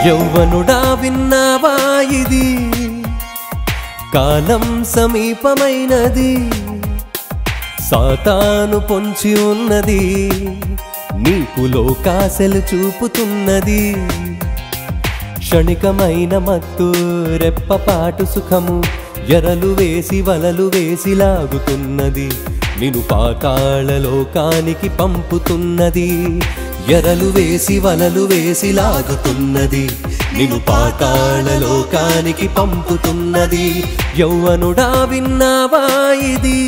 యౌవనుడా విన్నావా ఇది కాలం సమీపమైనది సాతాను పొంచి ఉన్నది నీకు లోకాశలు చూపుతున్నది క్షణికమైన మత్తు రెప్పపాటు సుఖము ఎరలు వేసి వలలు వేసి లాగుతున్నది నిను పాతాళ లోకానికి పంపుతున్నది ఎరలు వేసి వలలు వేసి లాగుతున్నది నిను పాతాళ లోకానికి పంపుతున్నది యౌవనుడా విన్నావా ఇది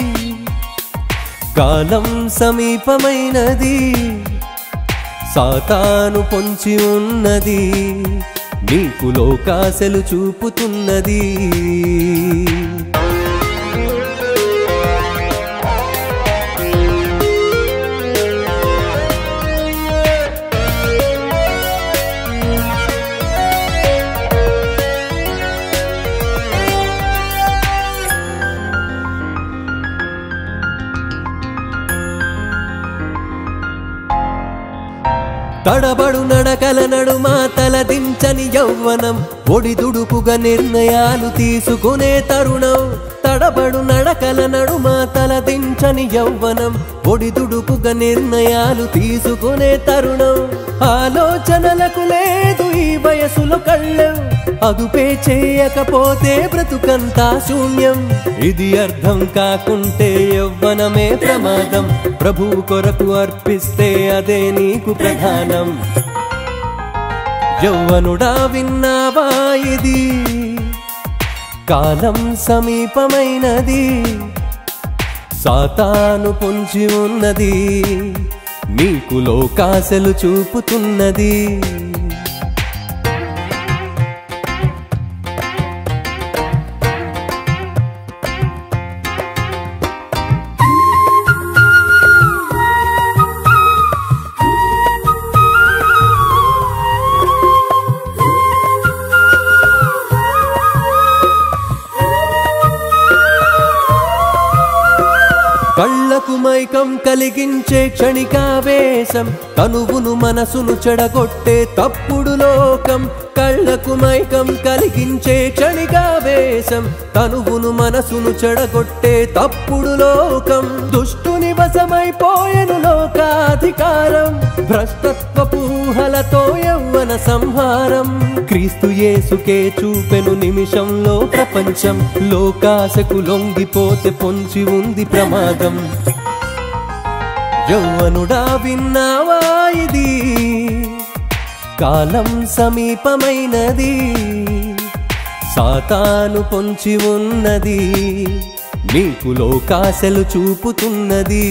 కాలం సమీపమైనది సాతాను పొంచి ఉన్నది నీకు లోకాశలు చూపుతున్నది తడబడు నడకల నడుమ తలదించని యౌవనం ఒడిదుడుకుగా నిర్ణయాలు తీసుకునే తరుణం తడబడు నడకల నడుమ తలదించని యౌవనం ఒడిదుడుకుగా నిర్ణయాలు తీసుకునే తరుణం ఆలోచనలకు లేదు ఈ వయసులో కళ్ళం అదుపే చేయకపోతే బ్రతుకంతా శూన్యం ఇది అర్థం కాకుంటే యవ్వనమే ప్రమాదం ప్రభువు కొరకు అర్పిస్తే అదే నీకు ప్రధానం యౌవనుడా విన్నావా ఇది కాలం సమీపమైనది సాతాను పొంచి ఉన్నది నీకు లోకాశలు చూపుతున్నది కళ్ళకు మైకం కలిగించే క్షణికావేశం తనువును మనసును చెడగొట్టే తప్పుడు లోకం కళ్ళకు మైకం కలిగించే క్షణికావేశం తనువును మనసును చెడగొట్టే తప్పుడు లోకం దుష్టుని వశమైపోయెను లోకాధికారం భ్రష్టత్వపు ఊహలతో యవ్వన సంహారం క్రీస్తు యేసుకే చూపెను నిమిషంలో ప్రపంచం లోకాశకు లొంగిపోతే పొంచి ఉంది ప్రమాదం యౌవనుడా విన్నావా ఇది కాలం సమీపమైనది సాతాను పొంచి ఉన్నది నీకు లోకాశలు చూపుతున్నది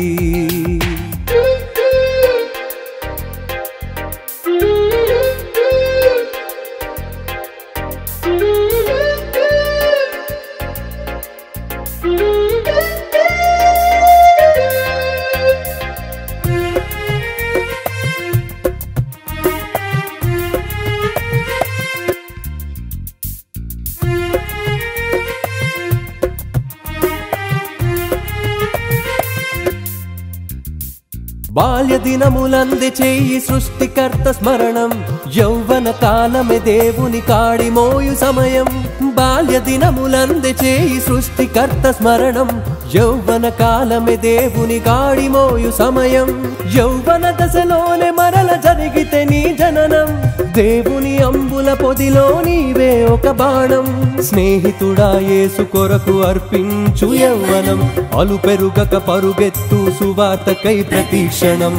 బాల్య దినములంది చెయ్యి సృష్టికర్త స్మరణం యౌవన కాలమే దేవుని కాడి మోయు సమయం బాల్య దినములంది చేయి సృష్టికర్త స్మరణం యౌవన కాలమే దేవుని కాడి మోయు సమయం యౌవన దశలోనే మరల జరిగితే నీ జననం దేవుని అంబుల పొదిలో నీవే ఒక బాణం స్నేహితుడా యేసు కొరకు అర్పించు యవ్వనం అలు పెరుగక పరుగెత్తు సువార్తకై ప్రతీక్షణం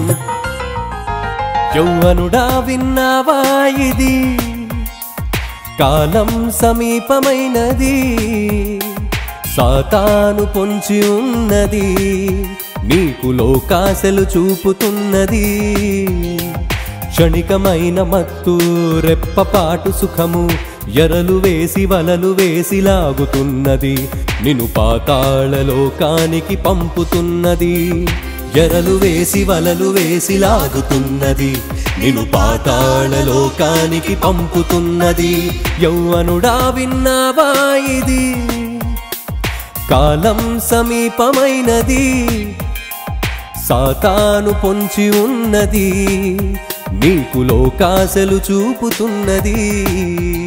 యౌవనుడా విన్నావా ఇది కాలం సమీపమైనది సాతాను పొంచి ఉన్నది నీకు లోకాశలు చూపుతున్నది క్షణికమైన మత్తు రెప్పపాటు సుఖము ఎరలు వేసి వలలు వేసి లాగుతున్నది నిన్ను పాతాళ లోకానికి పంపుతున్నది ఎరలు వేసి వలలు వేసి లాగుతున్నది నిన్ను పాతాళ లోకానికి పంపుతున్నది యౌవనుడా విన్నావా ఇది కాలం సమీపమైనది సాతాను పొంచి ఉన్నది నీకు లోకాశలు చూపుతున్నది